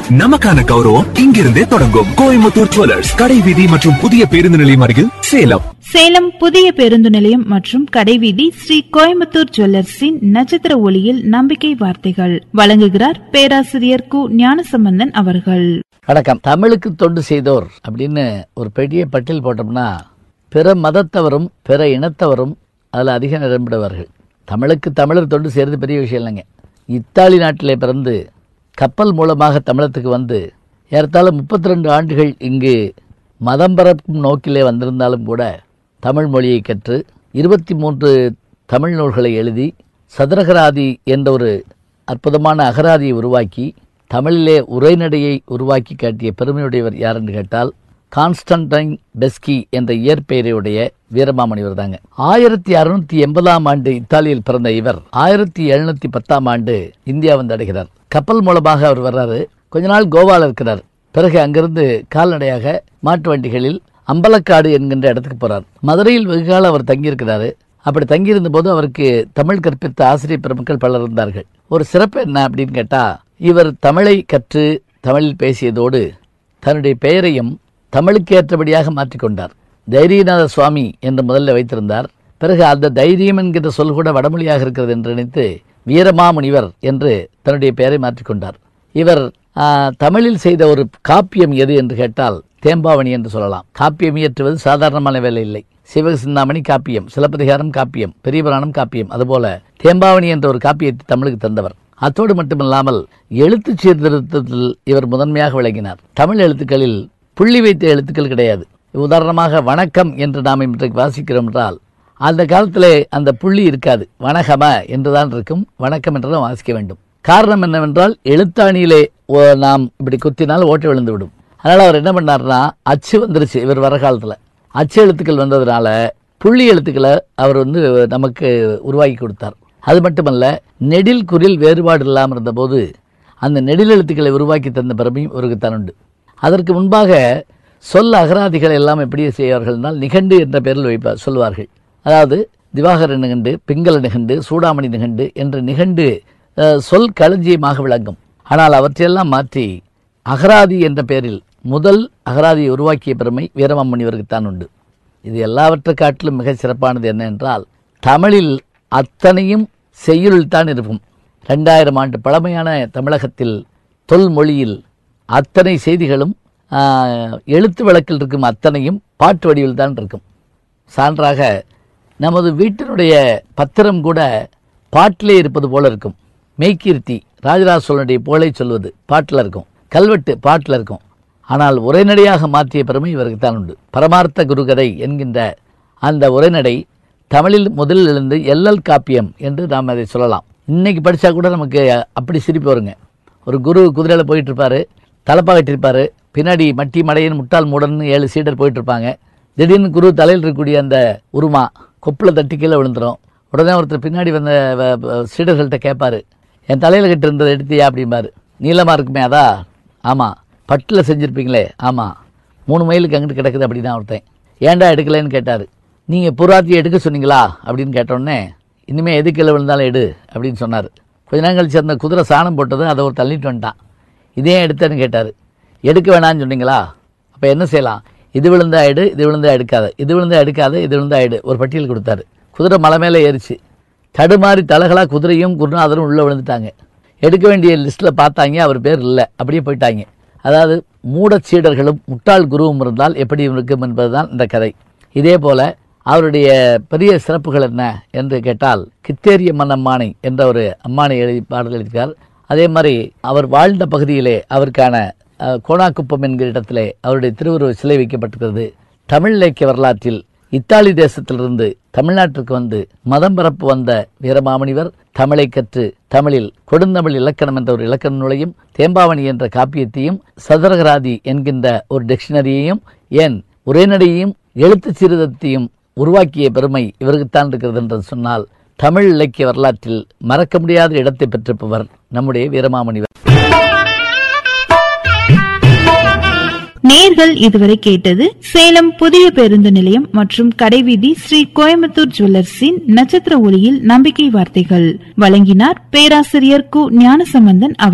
நமக்கான கௌரவம் இங்கிருந்தே தொடங்கும் கோயம்புத்தூர் ஜுவல்லர்ஸ் கடை வீதி மற்றும் புதிய பேருந்து நிலையம் அருகில் சேலம் சேலம் புதிய பேருந்து நிலையம் மற்றும் கடைவீதி ஸ்ரீ கோயம்புத்தூர் ஜுவல்லர்ஸின் நட்சத்திர ஒளியில் நம்பிக்கை வார்த்தைகள் வழங்குகிறார் பேராசிரியர் கு ஞானசம்பந்தன் அவர்கள் வணக்கம் தமிழுக்கு தொண்டு செய்தோர் அப்படின்னு ஒரு பெரிய பட்டியல் போட்டோம்னா பிற மதத்தவரும் பிற இனத்தவரும் அதில் அதிகம் இடம்பெறுவார்கள் தமிழுக்கு தமிழர் தொண்டு செய்கிறது பெரிய விஷயம் இல்லைங்க இத்தாலி நாட்டிலே பிறந்து கப்பல் மூலமாக தமிழத்துக்கு வந்து ஏறத்தாழ முப்பத்தி ரெண்டு ஆண்டுகள் இங்கு மதம் பரப்பும் நோக்கிலே வந்திருந்தாலும் கூட தமிழ் மொழியை கற்று இருபத்தி மூன்று தமிழ் நூல்களை எழுதி சதுரகராதி என்ற ஒரு அற்புதமான அகராதியை உருவாக்கி தமிழிலே உரைநடையை உருவாக்கி காட்டிய பெருமையுடையவர் யார் என்று கேட்டால் கான்ஸ்டன்டைன் பெஸ்கி என்ற இயற்பெயரையுடைய வீரமாமணிவர் தாங்க ஆயிரத்தி அறுநூத்தி எண்பதாம் ஆண்டு இத்தாலியில் பிறந்த இவர் ஆயிரத்தி எழுநூத்தி பத்தாம் ஆண்டு இந்தியா வந்து அடைகிறார் கப்பல் மூலமாக அவர் வர்றாரு கொஞ்ச நாள் கோவால இருக்கிறார் பிறகு அங்கிருந்து கால்நடையாக மாட்டு வண்டிகளில் அம்பலக்காடு என்கின்ற இடத்துக்கு போறார் மதுரையில் வெகுகாலம் அவர் தங்கியிருக்கிறாரு அப்படி தங்கியிருந்த போது அவருக்கு தமிழ் கற்பித்த ஆசிரியர் பெருமக்கள் பலர் இருந்தார்கள் ஒரு சிறப்பு என்ன அப்படின்னு கேட்டா இவர் தமிழை கற்று தமிழில் பேசியதோடு தன்னுடைய பெயரையும் தமிழுக்கு ஏற்றபடியாக மாற்றிக்கொண்டார் தைரியநாத சுவாமி என்று முதல்ல வைத்திருந்தார் பிறகு அந்த தைரியம் என்கிற சொல் கூட வடமொழியாக இருக்கிறது என்று நினைத்து வீரமாமுனிவர் என்று தன்னுடைய பெயரை மாற்றிக்கொண்டார் இவர் ஆ, தமிழில் செய்த ஒரு காப்பியம் எது என்று கேட்டால் தேம்பாவணி என்று சொல்லலாம் காப்பியம் இயற்றுவது சாதாரணமான வேலை இல்லை சிவசிந்தாமணி காப்பியம் சிலப்பதிகாரம் காப்பியம் பெரிய புராணம் காப்பியம் அதுபோல தேம்பாவணி என்ற ஒரு காப்பியத்தை தமிழுக்கு தந்தவர் அத்தோடு மட்டுமல்லாமல் எழுத்து சீர்திருத்தத்தில் இவர் முதன்மையாக விளங்கினார் தமிழ் எழுத்துக்களில் புள்ளி வைத்த எழுத்துக்கள் கிடையாது உதாரணமாக வணக்கம் என்று நாம் இன்றைக்கு வாசிக்கிறோம் என்றால் அந்த காலத்திலே அந்த புள்ளி இருக்காது வணகம என்றுதான் இருக்கும் வணக்கம் என்றுதான் வாசிக்க வேண்டும் காரணம் என்னவென்றால் எழுத்தாணியிலே ஓ- நாம் இப்படி குத்தினால் ஓட்டை விழுந்து விடும் அதனால அவர் என்ன பண்ணார்னா அச்சு வந்துருச்சு இவர் வர காலத்துல அச்சு எழுத்துக்கள் வந்ததுனால புள்ளி எழுத்துக்களை அவர் வந்து நமக்கு உருவாக்கி கொடுத்தார் அது மட்டுமல்ல நெடில் குரில் வேறுபாடு இல்லாமல் இருந்தபோது அந்த நெடில் எழுத்துக்களை உருவாக்கி தந்த பெருமையும் இவருக்கு தான் உண்டு அதற்கு முன்பாக சொல் அகராதிகள் எல்லாம் எப்படி செய்வார்கள் என்றால் நிகண்டு என்ற பெயரில் வைப்பார் சொல்வார்கள் அதாவது திவாகர நிகண்டு பிங்கள நிகண்டு சூடாமணி நிகண்டு என்ற நிகண்டு அஹ், சொல் களஞ்சியமாக விளங்கும் ஆனால் அவற்றையெல்லாம் மாற்றி அகராதி என்ற பெயரில் முதல் அகராதியை உருவாக்கிய பெருமை வீரமாமுனிவருக்கு தான் உண்டு இது எல்லாவற்றை காட்டிலும் மிக சிறப்பானது என்ன என்றால் தமிழில் அத்தனையும் செய்யுளில் தான் இருக்கும் ரெண்டாயிரம் ஆண்டு பழமையான தமிழகத்தில் தொல்மொழியில் அத்தனை செய்திகளும் ஆஹ், எழுத்து வழக்கில் இருக்கும் அத்தனையும் பாட்டு வடிவில் தான் இருக்கும் சான்றாக நமது வீட்டினுடைய பத்திரம் கூட பாட்டிலே இருப்பது போல இருக்கும் மெய்கீர்த்தி ராஜராஜ சோழனுடைய புகழை சொல்வது பாட்டில் இருக்கும் கல்வெட்டு பாட்டில் இருக்கும் ஆனால் உரைநடையாக மாற்றிய பெருமை இவருக்கு தான் உண்டு பரமார்த்த குருகதை என்கின்ற அந்த உரைநடை தமிழில் முதலில் இருந்து எல்லல் காப்பியம் என்று நாம் அதை சொல்லலாம் இன்னைக்கு படித்தா கூட நமக்கு அப்படி சிரிப்பு வருங்க ஒரு குரு குதிரையில் போயிட்டு இருப்பாரு தலப்பா கட்டியிருப்பாரு பின்னாடி மட்டி மடையன் முட்டாள் மூடன் ஏழு சீடர் போயிட்டு இருப்பாங்க திடீர்னு குரு தலையில் இருக்கக்கூடிய அந்த உருமா கொப்பில் தட்டி கீழே விழுந்துரும் உடனே ஒருத்தர் பின்னாடி வந்த வ- வ- சீடர்கள்ட்ட கேட்பாரு என் தலையில் கட்டி இருந்ததை எடுத்தியா அப்படிம்பாரு நீளமாக இருக்குமே அதா ஆமாம் பட்டில் செஞ்சுருப்பீங்களே ஆமாம் மூணு மைலுக்கு அங்கிட்டு கிடக்குது அப்படின்னு ஒருத்தன் ஏன்டா எடுக்கலைன்னு கேட்டார் நீங்கள் புறாத்தியை எடுக்க சொன்னீங்களா அப்படின்னு கேட்டோடனே இனிமேல் எது கீழே விழுந்தாலும் எடு அப்படின்னு சொன்னார் கொஞ்ச நேரம் கழிச்சு அந்த குதிரை சாணம் போட்டது அதை ஒரு தள்ளிட்டு வந்துட்டான் இதே எடுத்தேன்னு கேட்டார் எடுக்க வேணாம்னு சொன்னீங்களா அப்போ என்ன செய்யலாம் இது விழுந்தா எடு இது விழுந்தா எடுக்காத இது விழுந்தா எடுக்காத இது விழுந்தா எடு ஒரு பட்டியல் கொடுத்தாரு குதிரை மலை மேலே ஏறிச்சு தடுமாறி தலகளா குதிரையும் குருநாதரும் உள்ளே விழுந்துட்டாங்க எடுக்க வேண்டிய லிஸ்ட்டில் பார்த்தாங்க அவர் பேர் இல்லை அப்படியே போயிட்டாங்க அதாவது மூடச் சீடர்களும் முட்டாள் குருவும் இருந்தால் எப்படி இருக்கும் என்பதுதான் இந்த கதை இதே போல அவருடைய பெரிய சிறப்புகள் என்ன என்று கேட்டால் கித்தேரிய மன்னம்மானை என்ற ஒரு அம்மானை எழுதி பாடல் எழுதியிருக்கார் அதே மாதிரி அவர் வாழ்ந்த பகுதியிலே அவருக்கான அஹ், கோணாக்குப்பம் என்கிற இடத்திலே அவருடைய திருவுருவ சிலை வைக்கப்பட்டிருக்கிறது தமிழ் இலக்கிய வரலாற்றில் இத்தாலி தேசத்திலிருந்து தமிழ்நாட்டிற்கு வந்து மதம் பரப்பு வந்த வீரமாமுனிவர் தமிழை கற்று தமிழில் கொடுந்தமிழ் இலக்கணம் என்ற ஒரு இலக்கண நூலையும் தேம்பாவணி என்ற காப்பியத்தையும் சதுரகராதி என்கின்ற ஒரு டிக்ஷனரியையும் ஏன் உரைநடையையும் எழுத்துச் சீர்திருத்தத்தையும் உருவாக்கிய பெருமை இவருக்குத்தான் இருக்கிறது என்று சொன்னால் தமிழ் இலக்கிய வரலாற்றில் மறக்க முடியாத இடத்தை பெற்றிருப்பவர் நம்முடைய வீரமாமுனிவர் நேர்கள் இதுவரை கேட்டது சேலம் புதிய பேருந்து நிலையம் மற்றும் கடைவீதி ஸ்ரீ கோயம்புத்தூர் ஜுவல்லர்ஸின் நட்சத்திர ஒளியில் நம்பிக்கை வார்த்தைகள் வழங்கினார் பேராசிரியர் கு ஞானசம்பந்தன் அவர்